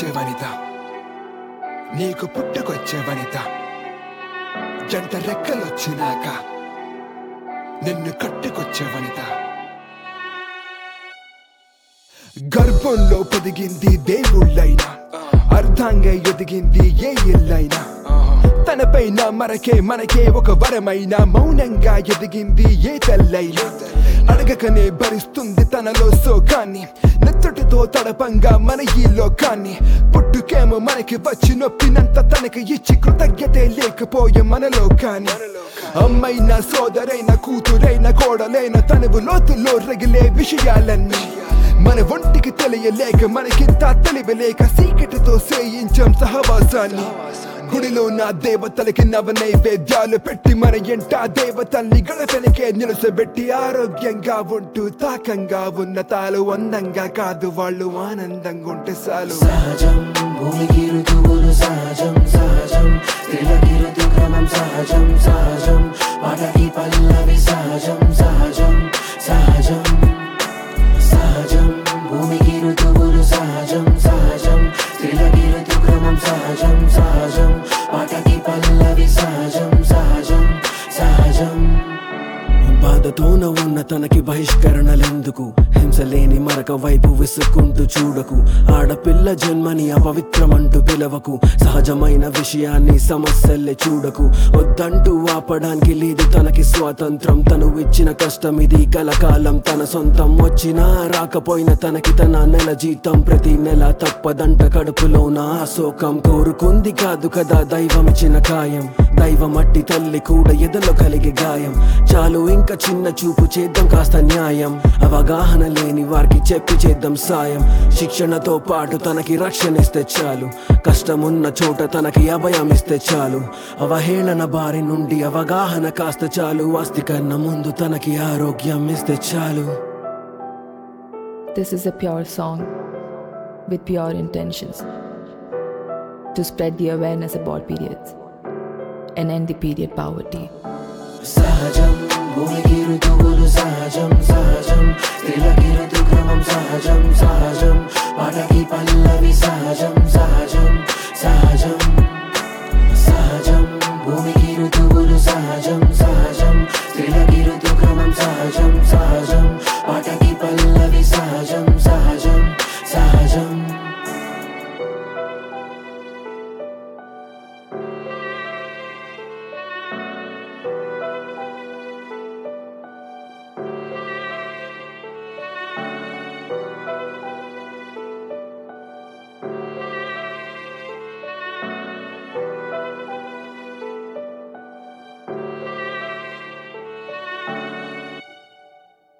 వచ్చే వనిత నీకు పుట్టుకొచ్చే వనిత జంట రెక్కలొచ్చినాక నిన్ను కట్టుకొచ్చే వనిత గర్భంలో పొదిగింది దేవుళ్ళైనా అర్థంగా ఎదిగింది ఏ ఇల్లైనా తనపైన మనకే మనకే ఒక వరమైన మౌనంగా ఎదిగింది ఏ తల్లైనా అడగకనే భరిస్తుంది తనలో సోకాన్ని నెత్తటితో తడపంగా మన ఈ లోకాన్ని పుట్టుకేమో మనకి వచ్చి నొప్పినంత తనకి ఇచ్చి కృతజ్ఞతే లేకపోయే మనలో కాని అమ్మైన సోదరైన కూతురైన కోడలైన తనువు లోతుల్లో రగిలే విషయాలన్నీ మన ఒంటికి తెలియలేక మనకింత తెలియలేక సీకటితో సేయించాం సహవాసాన్ని గుడిలో నా దేవతలకి నవ నైవేద్యాలు పెట్టి మన ఎంట దేవతల్ని గడపనికే నిలుసబెట్టి ఆరోగ్యంగా ఉంటూ తాకంగా ఉన్న తాలు అందంగా కాదు వాళ్ళు ఆనందంగా ఉంటే చాలు సహజం భూమికి ఋతువులు సహజం సహజం స్త్రీలకి ఋతుక్రమం సహజం సహజం వాటకి పల్లవి సహజం సహజం సహజం సహజం భూమికి ఋతువులు సహజం సహజం స్త్రీలకి ఋతుక్రమం సహజం సహజం వాటకి పల్లవి సహజం సహజం సహజం బాధతోన ఉన్న తనకి బహిష్కరణలెందుకు హింసలేని మరక వైపు విసుక్కుంటూ చూడకు ఆడపిల్ల జన్మని అపవిత్రమంటూ పిలవకు సహజమైన విషయాన్ని సమస్యల్లే చూడకు వద్దంటూ ఆపడానికి లేదు తనకి స్వాతంత్రం తను ఇచ్చిన కష్టం ఇది కలకాలం తన సొంతం వచ్చినా రాకపోయినా తనకి తన నెల జీతం ప్రతి నెల తప్పదంట కడుపులోన ఆ శోకం కోరుకుంది కాదు కదా దైవం ఇచ్చిన కాయం దైవం అట్టి తల్లి కూడా ఎదలో కలిగే గాయం చాలు ఇంకా చిన్న చూపు చేద్దాం కాస్త న్యాయం అవగాహన లేని వారికి చెప్పి చేద్దాం సాయం శిక్షణతో పాటు తనకి రక్షణ ఇస్తే చాలు కష్టమున్న చోట తనకి అభయం ఇస్తే చాలు అవహేళన బారి నుండి అవగాహన కాస్త చాలు ఆస్తి కన్నా ముందు తనకి ఆరోగ్యం ఇస్తే చాలు This is a pure song with pure intentions to spread the awareness about periods and end the period poverty. సహజం భూమికి ఋతువులు సహజం సహజం స్త్రీలకి ఋతుక్రమం సహజం సహజం వాటకి పల్లవి సహజం సహజం సహజం సహజం భూమికి ఋతువులు సహజం సహజం స్త్రీలకి ఋతుక్రమం సహజం సహజం వాటకి పల్లవి సహజం సహజం సహజం